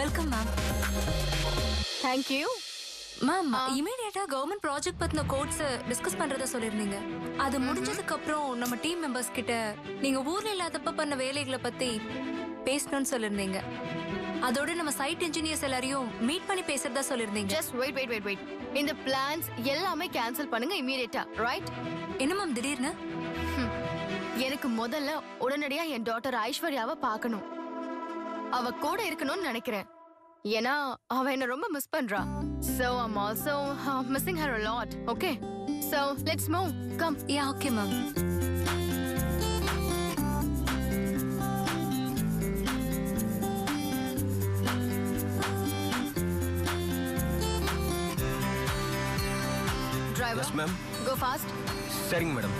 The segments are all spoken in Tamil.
வெல்கம் மேம் தேங்க்யூ மேம் இமீடியட்டா கவர்மெண்ட் ப்ராஜெக்ட் பத்தின கோட்ஸ் டிஸ்கஸ் பண்றதா சொல்லிருந்தீங்க அது முடிஞ்சதுக்கு அப்புறம் நம்ம டீம் மெம்பர்ஸ் கிட்ட நீங்க ஊர்ல இல்லாதப்ப பண்ண வேலைகளை பத்தி பேசணும்னு சொல்லிருந்தீங்க அதோட நம்ம சைட் இன்ஜினியர்ஸ் எல்லாரையும் மீட் பண்ணி பேசுறதா சொல்லிருந்தீங்க just wait wait wait wait இந்த பிளான்ஸ் எல்லாமே கேன்சல் பண்ணுங்க இமீடியட்டா ரைட் என்ன மேம் திடீர்னு எனக்கு முதல்ல உடனடியா என் டாட்டர் ஐஸ்வர்யாவை பார்க்கணும் அவ கூட இருக்கணும்னு நினைக்கிறேன் ஏன்னா அவ என்ன ரொம்ப மிஸ் பண்றா so I'm also missing her a lot okay so let's move come yeah okay ma'am driver yes ma'am go fast சரிங்க மேடம்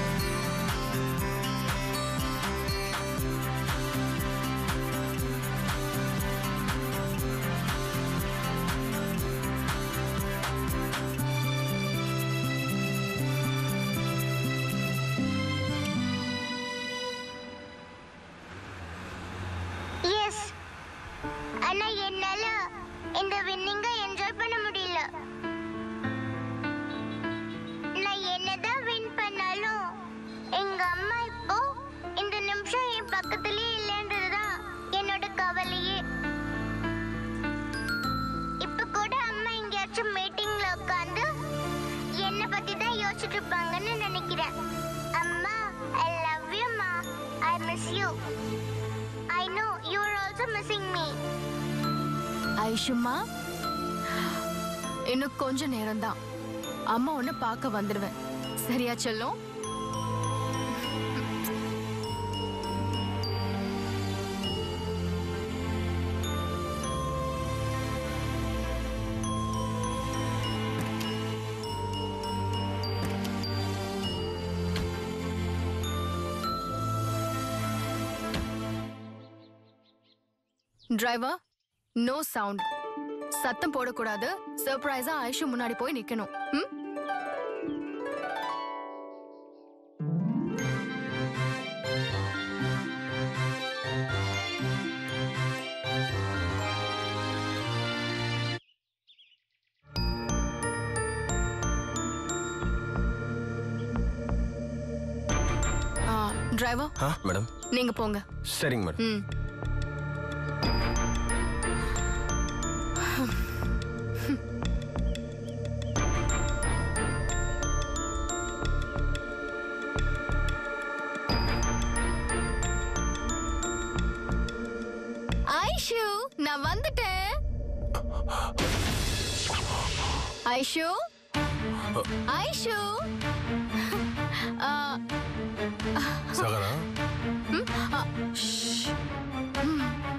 எஸ் ஆனா என்னால இந்த வின்னிங்க என்ஜாய் பண்ண முடியல நான் என்னதான் வின் பண்ணாலும் எங்க அம்மா இப்போ இந்த நிமிஷம் என் பக்கத்துலயே இல்லைன்றதுதான் என்னோட கவலையே இப்ப கூட அம்மா எங்கேயாச்சும் மீட்டிங்ல உட்காந்து என்ன பத்தி தான் யோசிச்சுட்டு இருப்பாங்கன்னு நினைக்கிறேன் அம்மா ஐ லவ் யூ மா I miss you I know you are also missing me. ஐஷுமா இன்னும் கொஞ்ச நேரம்தான் அம்மா உன்னை பார்க்க வந்துடுவேன் சரியா செல்லும் டிரைவர் நோ சவுண்ட் சத்தம் போடக்கூடாது சர்ப்ரைஸா ஐஷு முன்னாடி போய் நிக்கணும் ம்? ஆ, டிரைவர் ஆ மேடம் நீங்க போங்க சரிங்க மேடம் ம் ஐஷு நான் வந்துட்டேன் ஐஷு ஐஷு ஆ, சகரா ம், ஆ, ஷ். ம்.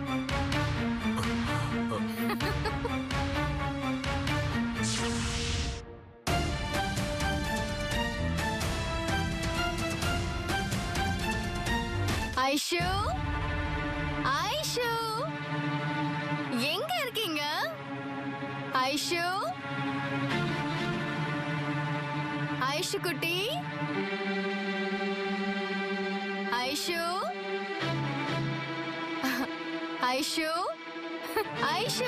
ஐஷு ஐஷு எங்க இருக்கீங்க ஐஷு ஐஷு குட்டி ஐஷு ஐஷு ஐஷு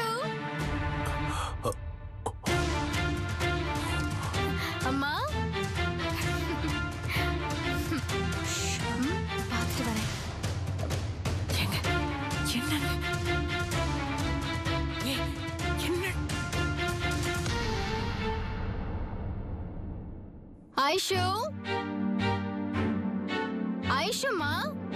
அம்மா ம், பார்த்துட்டு வரேன் ஐஷு ஐஷுமா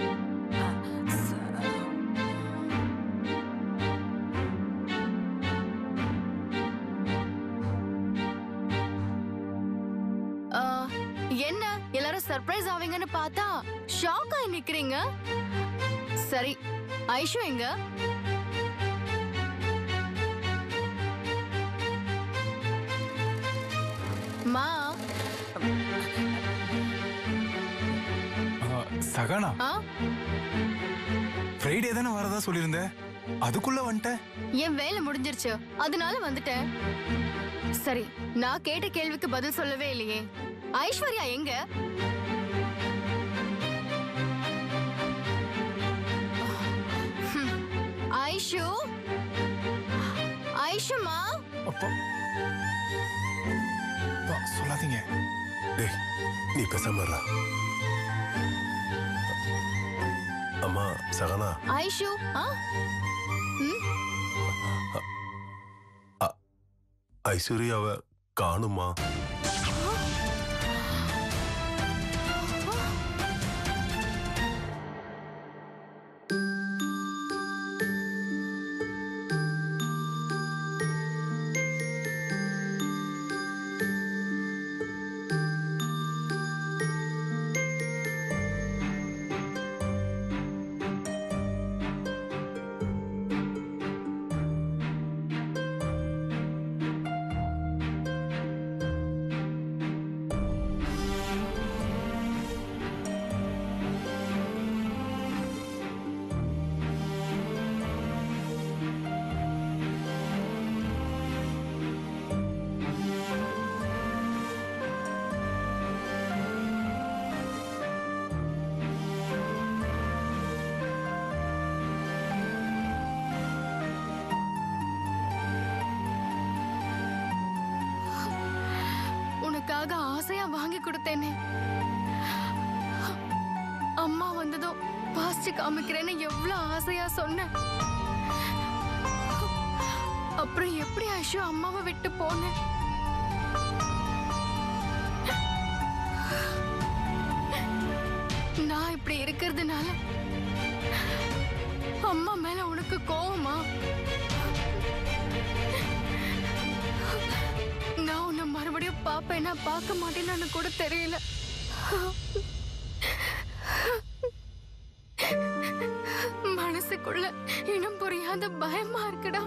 ஆ, என்ன எல்லாரும் சர்ப்ரைஸ் ஆவீங்கன்னு பார்த்தா ஷாக் ஆகி நிக்கிறீங்க சரி ஐஷு எங்க மா ஆ, சகானா ஆ ஃப்ரைடே தானே வரதா சொல்லியிருந்த அதுக்குள்ள வந்துட்ட என் வேலை முடிஞ்சிருச்சு அதனால வந்துட்டேன் சரி நான் கேட்ட கேள்விக்கு பதில் சொல்லவே இல்லையே ஐஸ்வர்யா எங்க ஹம், ஐஷு நிமிஷமா அப்பா அப்பா, சொல்லாதீங்க டேய் நீ பேசாம இருடா. அம்மா சகனா ஐஷு ஆ ஐஸ்வர்யாவை காணுமா உனக்காக ஆசையா வாங்கி கொடுத்தேனே அம்மா வந்ததும் பாஸ்ட் காமிக்கிறேன்னு எவ்வளவு ஆசையா சொன்னேன் அப்புறம் எப்படி ஐஷு அம்மாவை விட்டு போனேன் நான் இப்படி இருக்கிறதுனால அம்மா மேல உனக்கு கோவமா நான் உன்னை மறுபடியும் பாப்பேன்னா பார்க்க மாட்டேன்னு கூட தெரியல மனசுக்குள்ள இனம் புரியாத பயமா இருக்குடா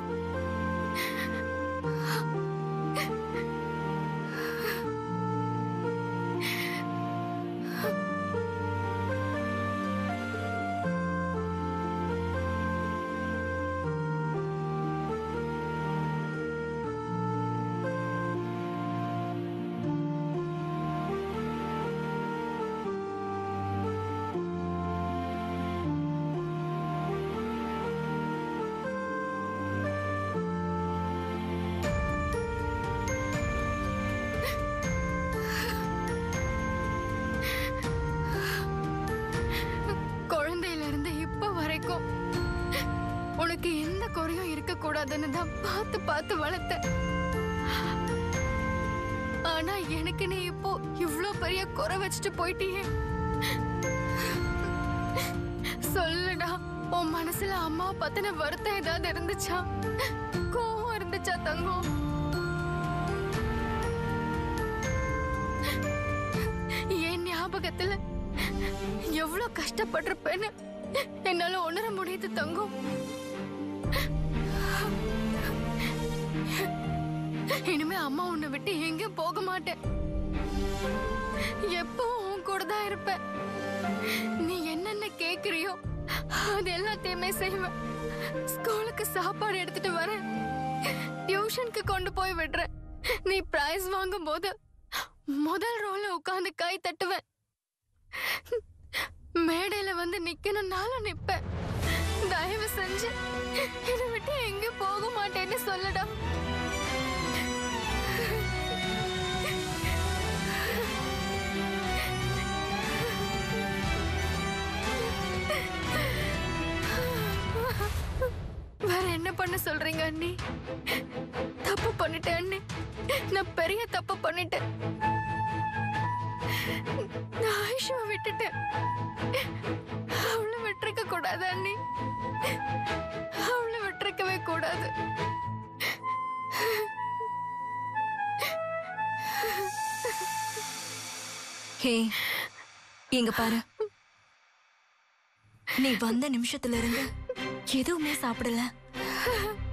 குழந்தையில இருந்து இப்ப வரைக்கும் உனக்கு எந்த குறையும் இருக்க கூடாதுன்னு தான் பார்த்து பார்த்து வளர்த்தேன் ஆனா எனக்கு நீ இப்போ இவ்ளோ பெரிய குறை வச்சுட்டு போயிட்டியே சொல்லுடா உன் மனசுல அம்மா பத்தின வருத்தம் ஏதாவது இருந்துச்சா கோவம் இருந்துச்சா தங்கம் என் ஞாபகத்துல எவ்வளவு கஷ்டப்பட்டிருப்பேன்னு என்னால உணர முடியுது தங்கம் இனிமே அம்மா உன்னை விட்டு எங்கேயும் போக மாட்டேன் எப்பவும் உன் கூட தான் இருப்பேன் நீ என்னென்ன கேக்குறியோ அது எல்லாத்தையுமே செய்வேன் ஸ்கூலுக்கு சாப்பாடு எடுத்துட்டு வரேன் டியூஷனுக்கு கொண்டு போய் விடுறேன் நீ பிரைஸ் வாங்கும் போது முதல் ரோல உட்கார்ந்து கை தட்டுவேன் மேடையில வந்து நிக்கணும்னாலும் நிப்பேன் தயவு செஞ்சு என்னை விட்டு எங்க போக மாட்டேன்னு சொல்லடா வேற என்ன பண்ண சொல்றீங்க அண்ணி தப்பு பண்ணிட்டேன் அண்ணி நான் பெரிய தப்பு பண்ணிட்டேன் நான் ஆயுஷுவை விட்டுட்டேன் அவளை விட்டுருக்க கூடாது அண்ணி அவளை விட்டுருக்கவே கூடாது ஹே இங்க பாரு நீ வந்த நிமிஷத்துல இருந்து எதுவுமே சாப்பிடல